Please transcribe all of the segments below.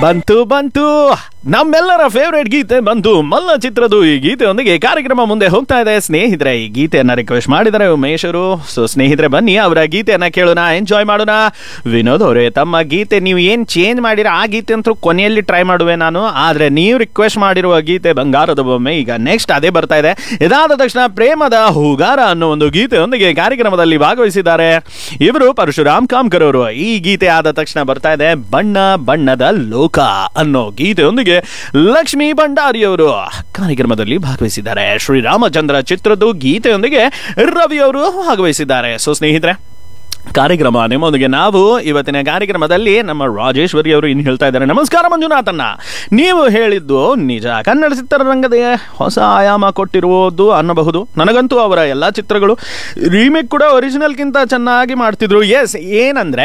ಬಂತು ಬಂತು ನಮ್ಮೆಲ್ಲರ ಫೇವ್ರೇಟ್ ಗೀತೆ ಬಂತು ಮಲ್ಲ ಚಿತ್ರದ ಈ ಗೀತೆಯೊಂದಿಗೆ ಕಾರ್ಯಕ್ರಮ ಮುಂದೆ ಹೋಗ್ತಾ ಇದೆ ಸ್ನೇಹಿತರೆ ಈ ಗೀತೆಯನ್ನ ರಿಕ್ವೆಸ್ಟ್ ಮಾಡಿದರೆ ಉಮೇಶರು ಸೊ ಸ್ನೇಹಿತರೆ ಬನ್ನಿ ಅವರ ಗೀತೆಯನ್ನ ಕೇಳೋಣ ಎಂಜಾಯ್ ಮಾಡೋಣ ವಿನೋದ್ ಅವರೇ ತಮ್ಮ ಗೀತೆ ನೀವು ಏನ್ ಚೇಂಜ್ ಮಾಡಿರ ಆ ಗೀತೆ ಅಂತೂ ಕೊನೆಯಲ್ಲಿ ಟ್ರೈ ಮಾಡುವೆ ನಾನು ಆದ್ರೆ ನೀವು ರಿಕ್ವೆಸ್ಟ್ ಮಾಡಿರುವ ಗೀತೆ ಬಂಗಾರದ ಬೊಮ್ಮೆ ಈಗ ನೆಕ್ಸ್ಟ್ ಅದೇ ಬರ್ತಾ ಇದೆ ಇದಾದ ತಕ್ಷಣ ಪ್ರೇಮದ ಹೂಗಾರ ಅನ್ನೋ ಒಂದು ಗೀತೆಯೊಂದಿಗೆ ಕಾರ್ಯಕ್ರಮದಲ್ಲಿ ಭಾಗವಹಿಸಿದ್ದಾರೆ ಇವರು ಪರಶುರಾಮ್ ಕಾಮ್ಕರ್ ಅವರು ಈ ಗೀತೆ ಆದ ತಕ್ಷಣ ಬರ್ತಾ ಇದೆ ಬಣ್ಣ ಬಣ್ಣದ ಲೋಕ ಅನ್ನೋ ಗೀತೆಯೊಂದಿಗೆ ಲಕ್ಷ್ಮೀ ಭಂಡಾರಿಯವರು ಕಾರ್ಯಕ್ರಮದಲ್ಲಿ ಭಾಗವಹಿಸಿದ್ದಾರೆ ಶ್ರೀರಾಮಚಂದ್ರ ಚಿತ್ರದ ಗೀತೆಯೊಂದಿಗೆ ರವಿ ಅವರು ಭಾಗವಹಿಸಿದ್ದಾರೆ ಸೊ ಸ್ನೇಹಿತರೆ ಕಾರ್ಯಕ್ರಮ ನಿಮ್ಮೊಂದಿಗೆ ನಾವು ಇವತ್ತಿನ ಕಾರ್ಯಕ್ರಮದಲ್ಲಿ ನಮ್ಮ ರಾಜೇಶ್ವರಿ ಅವರು ಇನ್ನು ಹೇಳ್ತಾ ಇದ್ದಾರೆ ನಮಸ್ಕಾರ ಮಂಜುನಾಥನ್ನ ನೀವು ಹೇಳಿದ್ದು ನಿಜ ಕನ್ನಡ ಚಿತ್ರರಂಗದ ಹೊಸ ಆಯಾಮ ಕೊಟ್ಟಿರುವುದು ಅನ್ನಬಹುದು ನನಗಂತೂ ಅವರ ಎಲ್ಲ ಚಿತ್ರಗಳು ರೀಮೇಕ್ ಕೂಡ ಒರಿಜಿನಲ್ಗಿಂತ ಚೆನ್ನಾಗಿ ಮಾಡ್ತಿದ್ರು ಎಸ್ ಏನಂದ್ರೆ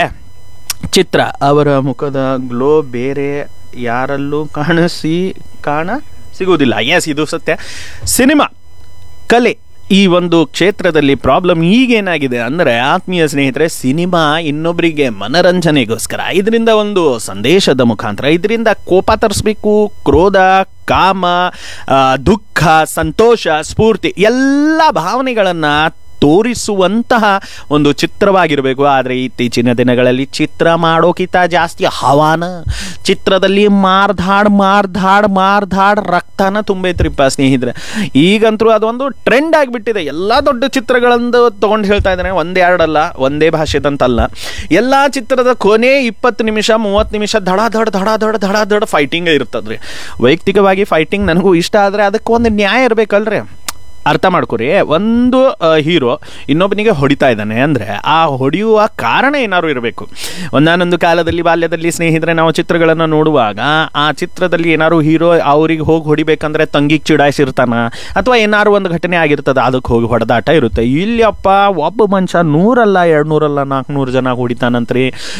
ಚಿತ್ರ ಅವರ ಮುಖದ ಗ್ಲೋ ಬೇರೆ ಯಾರಲ್ಲೂ ಕಾಣಿಸಿ ಕಾಣ ಸಿಗುವುದಿಲ್ಲ ಎಸ್ ಇದು ಸತ್ಯ ಸಿನಿಮಾ ಕಲೆ ಈ ಒಂದು ಕ್ಷೇತ್ರದಲ್ಲಿ ಪ್ರಾಬ್ಲಮ್ ಈಗೇನಾಗಿದೆ ಅಂದರೆ ಆತ್ಮೀಯ ಸ್ನೇಹಿತರೆ ಸಿನಿಮಾ ಇನ್ನೊಬ್ಬರಿಗೆ ಮನರಂಜನೆಗೋಸ್ಕರ ಇದರಿಂದ ಒಂದು ಸಂದೇಶದ ಮುಖಾಂತರ ಇದರಿಂದ ಕೋಪ ತರಿಸ್ಬೇಕು ಕ್ರೋಧ ಕಾಮ ಆ, ದುಃಖ ಸಂತೋಷ ಸ್ಫೂರ್ತಿ ಎಲ್ಲ ಭಾವನೆಗಳನ್ನು ತೋರಿಸುವಂತಹ ಒಂದು ಚಿತ್ರವಾಗಿರಬೇಕು ಆದರೆ ಇತ್ತೀಚಿನ ದಿನಗಳಲ್ಲಿ ಚಿತ್ರ ಮಾಡೋಕ್ಕಿಂತ ಜಾಸ್ತಿ ಹವಾನ ಚಿತ್ರದಲ್ಲಿ ಮಾರ್ಧಾಡ್ ಮಾರ್ಧಾಡ್ ಮಾರ್ಧಾಡ್ ರಕ್ತನ ತುಂಬೈತ್ರಿಪ್ಪ ಸ್ನೇಹಿತರೆ ಈಗಂತೂ ಅದೊಂದು ಟ್ರೆಂಡ್ ಆಗಿಬಿಟ್ಟಿದೆ ಎಲ್ಲ ದೊಡ್ಡ ಚಿತ್ರಗಳಂದು ತೊಗೊಂಡು ಹೇಳ್ತಾ ಇದ್ದಾನೆ ಒಂದೇ ಎರಡಲ್ಲ ಒಂದೇ ಭಾಷೆದಂತಲ್ಲ ಎಲ್ಲ ಚಿತ್ರದ ಕೊನೆ ಇಪ್ಪತ್ತು ನಿಮಿಷ ಮೂವತ್ತು ನಿಮಿಷ ದಡ ದಡ ದಡ ದಡ ದಡ ದಡ ಫೈಟಿಂಗ್ ಇರ್ತದ್ರಿ ವೈಯಕ್ತಿಕವಾಗಿ ಫೈಟಿಂಗ್ ನನಗೂ ಇಷ್ಟ ಆದರೆ ಅದಕ್ಕೆ ಒಂದು ನ್ಯಾಯ ಇರಬೇಕಲ್ರಿ ಅರ್ಥ ಮಾಡ್ಕೊರಿ ಒಂದು ಹೀರೋ ಇನ್ನೊಬ್ಬನಿಗೆ ಹೊಡಿತಾ ಇದ್ದಾನೆ ಅಂದರೆ ಆ ಹೊಡೆಯುವ ಕಾರಣ ಏನಾದ್ರು ಇರಬೇಕು ಒಂದಾನೊಂದು ಕಾಲದಲ್ಲಿ ಬಾಲ್ಯದಲ್ಲಿ ಸ್ನೇಹಿತರೆ ನಾವು ಚಿತ್ರಗಳನ್ನು ನೋಡುವಾಗ ಆ ಚಿತ್ರದಲ್ಲಿ ಏನಾದ್ರು ಹೀರೋ ಅವ್ರಿಗೆ ಹೋಗಿ ಹೊಡಿಬೇಕಂದ್ರೆ ತಂಗಿಗೆ ಚಿಡಾಯಿಸಿರ್ತಾನ ಅಥವಾ ಏನಾದ್ರು ಒಂದು ಘಟನೆ ಆಗಿರ್ತದೆ ಅದಕ್ಕೆ ಹೋಗಿ ಹೊಡೆದಾಟ ಇರುತ್ತೆ ಇಲ್ಲಪ್ಪ ಒಬ್ಬ ಮನುಷ್ಯ ನೂರಲ್ಲ ಎರಡು ನೂರಲ್ಲ ನಾಲ್ಕುನೂರು ಜನ ಹೊಡಿತಾನಂತ್ರಿ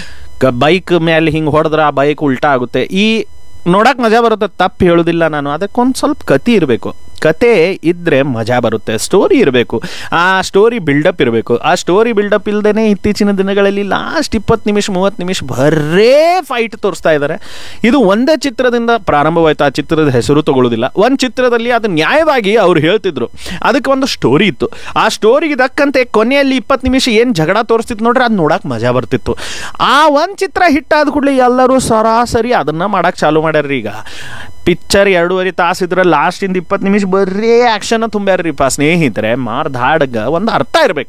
ಕ ಬೈಕ್ ಮೇಲೆ ಹಿಂಗೆ ಹೊಡೆದ್ರೆ ಆ ಬೈಕ್ ಉಲ್ಟಾ ಆಗುತ್ತೆ ಈ ನೋಡಕ್ ಮಜಾ ಬರುತ್ತೆ ತಪ್ಪು ಹೇಳೋದಿಲ್ಲ ನಾನು ಅದಕ್ಕೊಂದು ಸ್ವಲ್ಪ ಕತಿ ಇರಬೇಕು ಕತೆ ಇದ್ರೆ ಮಜಾ ಬರುತ್ತೆ ಸ್ಟೋರಿ ಇರಬೇಕು ಆ ಸ್ಟೋರಿ ಬಿಲ್ಡಪ್ ಇರಬೇಕು ಆ ಸ್ಟೋರಿ ಬಿಲ್ಡಪ್ ಇಲ್ಲದೇ ಇತ್ತೀಚಿನ ದಿನಗಳಲ್ಲಿ ಲಾಸ್ಟ್ ಇಪ್ಪತ್ತು ನಿಮಿಷ ಮೂವತ್ತು ನಿಮಿಷ ಬರೇ ಫೈಟ್ ತೋರಿಸ್ತಾ ಇದ್ದಾರೆ ಇದು ಒಂದೇ ಚಿತ್ರದಿಂದ ಪ್ರಾರಂಭವಾಯಿತು ಆ ಚಿತ್ರದ ಹೆಸರು ತಗೊಳ್ಳೋದಿಲ್ಲ ಒಂದು ಚಿತ್ರದಲ್ಲಿ ಅದು ನ್ಯಾಯವಾಗಿ ಅವ್ರು ಹೇಳ್ತಿದ್ರು ಅದಕ್ಕೆ ಒಂದು ಸ್ಟೋರಿ ಇತ್ತು ಆ ಸ್ಟೋರಿಗೆ ದಕ್ಕಂತೆ ಕೊನೆಯಲ್ಲಿ ಇಪ್ಪತ್ತು ನಿಮಿಷ ಏನು ಜಗಳ ತೋರಿಸ್ತಿತ್ತು ನೋಡ್ರಿ ಅದು ನೋಡಕ್ಕೆ ಮಜಾ ಬರ್ತಿತ್ತು ಆ ಒಂದು ಚಿತ್ರ ಹಿಟ್ ಆದ ಕೂಡಲೇ ಎಲ್ಲರೂ ಸರಾಸರಿ ಅದನ್ನ ಮಾಡಕ್ಕೆ ಚಾಲು ಮಾಡ್ಯಾರ್ರಿ ಈಗ ಪಿಕ್ಚರ್ ಎರಡೂವರೆ ತಾಸು ಇದ್ರೆ ಲಾಸ್ಟಿಂದ ಇಪ್ಪತ್ತು ನಿಮಿಷ ಬರೀ ಆ್ಯಕ್ಷನ್ ತುಂಬ್ಯಾರ್ರಿಪ್ಪ ಸ್ನೇಹಿತರೆ ಮಾರ್ಧಾಡ್ಗ ಒಂದು ಅರ್ಥ ಇರಬೇಕು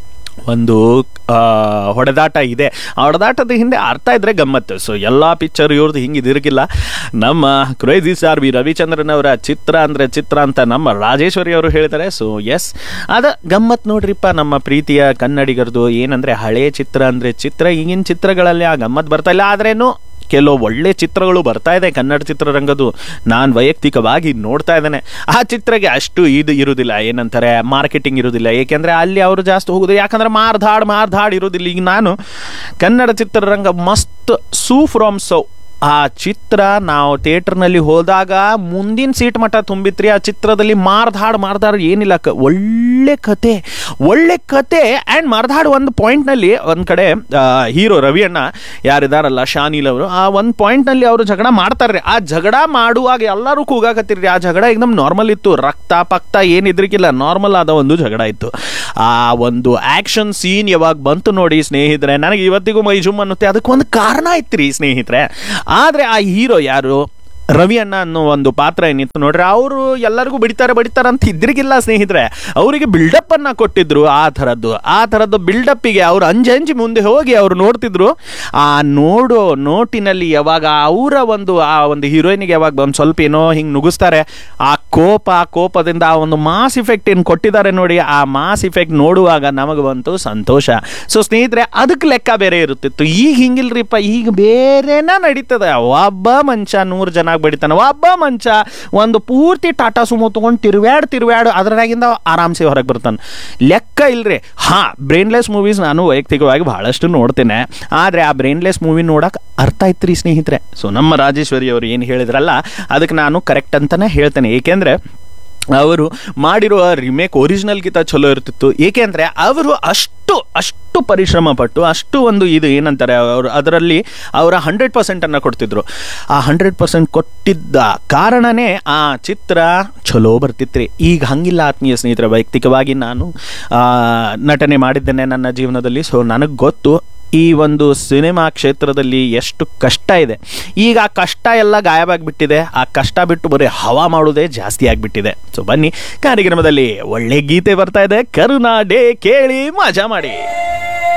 ಒಂದು ಆ, ಹೊಡೆದಾಟ ಇದೆ ಆ ಹೊಡೆದಾಟದ ಹಿಂದೆ ಅರ್ಥ ಇದ್ರೆ ಗಮ್ಮತ್ತು ಸೊ ಎಲ್ಲ ಪಿಕ್ಚರ್ ಇವ್ರದ್ದು ಹಿಂಗೆ ಇದಿರಗಿಲ್ಲ ನಮ್ಮ ಕ್ರೇಜಿ ಸಾರ್ ವಿ ರವಿಚಂದ್ರನ್ ಅವರ ಚಿತ್ರ ಅಂದರೆ ಚಿತ್ರ ಅಂತ ನಮ್ಮ ರಾಜೇಶ್ವರಿ ಅವರು ಹೇಳ್ತಾರೆ ಸೊ ಎಸ್ ಅದ ಗಮ್ಮತ್ ನೋಡ್ರಿಪ್ಪ ನಮ್ಮ ಪ್ರೀತಿಯ ಕನ್ನಡಿಗರದು ಏನಂದ್ರೆ ಹಳೆ ಚಿತ್ರ ಅಂದರೆ ಚಿತ್ರ ಈಗಿನ ಚಿತ್ರಗಳಲ್ಲಿ ಆ ಗಮ್ಮತ್ ಬರ್ತಾ ಇಲ್ಲ ಆದ್ರೇನು ಕೆಲವು ಒಳ್ಳೆ ಚಿತ್ರಗಳು ಬರ್ತಾ ಇದೆ ಕನ್ನಡ ಚಿತ್ರರಂಗದ್ದು ನಾನು ವೈಯಕ್ತಿಕವಾಗಿ ನೋಡ್ತಾ ಇದ್ದೇನೆ ಆ ಚಿತ್ರಕ್ಕೆ ಅಷ್ಟು ಇದು ಇರುವುದಿಲ್ಲ ಏನಂತಾರೆ ಮಾರ್ಕೆಟಿಂಗ್ ಇರುವುದಿಲ್ಲ ಏಕೆಂದರೆ ಅಲ್ಲಿ ಅವರು ಜಾಸ್ತಿ ಹೋಗುದು ಯಾಕಂದ್ರೆ ಮಾರ್ಧಾಡ್ ಮಾರ್ಧಾಡ್ ಇರುವುದಿಲ್ಲ ಈಗ ನಾನು ಕನ್ನಡ ಚಿತ್ರರಂಗ ಮಸ್ತ್ ಸೂ ಫ್ರಮ್ ಸೌ ಆ ಚಿತ್ರ ನಾವು ಥಿಯೇಟರ್ನಲ್ಲಿ ಹೋದಾಗ ಮುಂದಿನ ಸೀಟ್ ಮಟ್ಟ ತುಂಬಿತ್ರಿ ಆ ಚಿತ್ರದಲ್ಲಿ ಮಾರ್ಧಾಡ್ ಮಾರ್ಧಾಡ್ ಏನಿಲ್ಲ ಕ ಒಳ್ಳೆ ಕತೆ ಒಳ್ಳೆ ಕತೆ ಆ್ಯಂಡ್ ಮಾರ್ಧಾಡ್ ಒಂದು ಪಾಯಿಂಟ್ನಲ್ಲಿ ಒಂದು ಕಡೆ ಹೀರೋ ರವಿಯಣ್ಣ ಯಾರಿದಾರಲ್ಲ ಶಾನಿಲ್ ಅವರು ಆ ಒಂದು ಪಾಯಿಂಟ್ನಲ್ಲಿ ಅವರು ಜಗಳ ಮಾಡ್ತಾರೆ ಆ ಜಗಳ ಮಾಡುವಾಗ ಎಲ್ಲರೂ ಕೂಗಾಕತ್ತಿರ್ರಿ ಆ ಜಗಳ ಏಕದಮ್ ನಾರ್ಮಲ್ ಇತ್ತು ರಕ್ತ ಪಕ್ತ ಏನಿದ್ರಿಗಿಲ್ಲ ನಾರ್ಮಲ್ ಆದ ಒಂದು ಜಗಳ ಇತ್ತು ಆ ಒಂದು ಆ್ಯಕ್ಷನ್ ಸೀನ್ ಯಾವಾಗ ಬಂತು ನೋಡಿ ಸ್ನೇಹಿತರೆ ನನಗೆ ಇವತ್ತಿಗೂ ಮೈ ಜುಮ್ ಅನ್ನುತ್ತೆ ಅದಕ್ಕೆ ಒಂದು ಕಾರಣ ಐತ್ರಿ ಸ್ನೇಹಿತರೆ ಆದರೆ ಆ ಹೀರೋ ಯಾರು ರವಿ ಅಣ್ಣ ಅನ್ನೋ ಒಂದು ಪಾತ್ರ ಏನಿತ್ತು ನೋಡ್ರಿ ಅವರು ಎಲ್ಲರಿಗೂ ಬಿಡ್ತಾರೆ ಬಡಿತಾರೆ ಅಂತ ಇದ್ರಿಗಿಲ್ಲ ಸ್ನೇಹಿತರೆ ಅವರಿಗೆ ಬಿಲ್ಡಪ್ ಅನ್ನ ಕೊಟ್ಟಿದ್ರು ಆ ಥರದ್ದು ಆ ಥರದ್ದು ಬಿಲ್ಡಪ್ಪಿಗೆ ಅವ್ರು ಅಂಜಿ ಅಂಜಿ ಮುಂದೆ ಹೋಗಿ ಅವ್ರು ನೋಡ್ತಿದ್ರು ಆ ನೋಡೋ ನೋಟಿನಲ್ಲಿ ಯಾವಾಗ ಅವರ ಒಂದು ಆ ಒಂದು ಹೀರೋಯಿನಿಗೆ ಯಾವಾಗ ಒಂದು ಸ್ವಲ್ಪ ಏನೋ ಹಿಂಗೆ ನುಗ್ಗಿಸ್ತಾರೆ ಆ ಕೋಪ ಆ ಕೋಪದಿಂದ ಆ ಒಂದು ಮಾಸ್ ಇಫೆಕ್ಟ್ ಏನು ಕೊಟ್ಟಿದ್ದಾರೆ ನೋಡಿ ಆ ಮಾಸ್ ಇಫೆಕ್ಟ್ ನೋಡುವಾಗ ನಮಗೆ ಬಂತು ಸಂತೋಷ ಸೊ ಸ್ನೇಹಿತರೆ ಅದಕ್ಕೆ ಲೆಕ್ಕ ಬೇರೆ ಇರುತ್ತಿತ್ತು ಈಗ ಹಿಂಗಿಲ್ರಿಪ್ಪ ಈಗ ಬೇರೆನ ನಡೀತದೆ ಒಬ್ಬ ಮನುಷ್ಯ ನೂರು ಜನ ಬಡಿತಾನೆ ಒಬ್ಬ ಮನುಷ್ಯ ಒಂದು ಪೂರ್ತಿ ಟಾಟಾ ಸುಮೋ ತೊಗೊಂಡು ತಿರುವ್ಯಾಡ್ ತಿರುವ್ಯಾಡು ಅದರಾಗಿಂದ ಆರಾಮ್ಸೆ ಹೊರಗೆ ಬರ್ತಾನೆ ಲೆಕ್ಕ ಇಲ್ರಿ ಹಾಂ ಬ್ರೈನ್ಲೆಸ್ ಮೂವೀಸ್ ನಾನು ವೈಯಕ್ತಿಕವಾಗಿ ಬಹಳಷ್ಟು ನೋಡ್ತೇನೆ ಆದರೆ ಆ ಬ್ರೈನ್ಲೆಸ್ ಮೂವಿ ನೋಡಕ್ಕೆ ಅರ್ಥ ಐತ್ರಿ ಸ್ನೇಹಿತರೆ ಸೊ ನಮ್ಮ ರಾಜೇಶ್ವರಿ ಅವರು ಏನು ಹೇಳಿದ್ರಲ್ಲ ಅದಕ್ಕೆ ನಾನು ಕರೆಕ್ಟ್ ಅಂತಲೇ ಹೇಳ್ತೇನೆ ಏಕೆಂದರೆ ಅವರು ಮಾಡಿರುವ ರಿಮೇಕ್ ಒರಿಜಿನಲ್ಗಿಂತ ಚಲೋ ಇರ್ತಿತ್ತು ಏಕೆಂದರೆ ಅವರು ಅಷ್ಟು ಅಷ್ಟು ಪರಿಶ್ರಮ ಪಟ್ಟು ಅಷ್ಟು ಒಂದು ಇದು ಏನಂತಾರೆ ಅವರು ಅದರಲ್ಲಿ ಅವರ ಹಂಡ್ರೆಡ್ ಪರ್ಸೆಂಟನ್ನು ಕೊಡ್ತಿದ್ರು ಆ ಹಂಡ್ರೆಡ್ ಪರ್ಸೆಂಟ್ ಕೊಟ್ಟಿದ್ದ ಕಾರಣನೇ ಆ ಚಿತ್ರ ಚಲೋ ಬರ್ತಿತ್ರಿ ಈಗ ಹಂಗಿಲ್ಲ ಆತ್ಮೀಯ ಸ್ನೇಹಿತರ ವೈಯಕ್ತಿಕವಾಗಿ ನಾನು ಆ, ನಟನೆ ಮಾಡಿದ್ದೇನೆ ನನ್ನ ಜೀವನದಲ್ಲಿ ಸೊ ನನಗೆ ಗೊತ್ತು ಈ ಒಂದು ಸಿನಿಮಾ ಕ್ಷೇತ್ರದಲ್ಲಿ ಎಷ್ಟು ಕಷ್ಟ ಇದೆ ಈಗ ಆ ಕಷ್ಟ ಎಲ್ಲ ಗಾಯವಾಗಿಬಿಟ್ಟಿದೆ ಆ ಕಷ್ಟ ಬಿಟ್ಟು ಬರೀ ಹವಾ ಮಾಡೋದೇ ಜಾಸ್ತಿ ಆಗಿಬಿಟ್ಟಿದೆ ಸೊ ಬನ್ನಿ ಕಾರ್ಯಕ್ರಮದಲ್ಲಿ ಒಳ್ಳೆ ಗೀತೆ ಬರ್ತಾ ಇದೆ ಕರುನಾಡೆ ಕೇಳಿ ಮಜಾ ಮಾಡಿ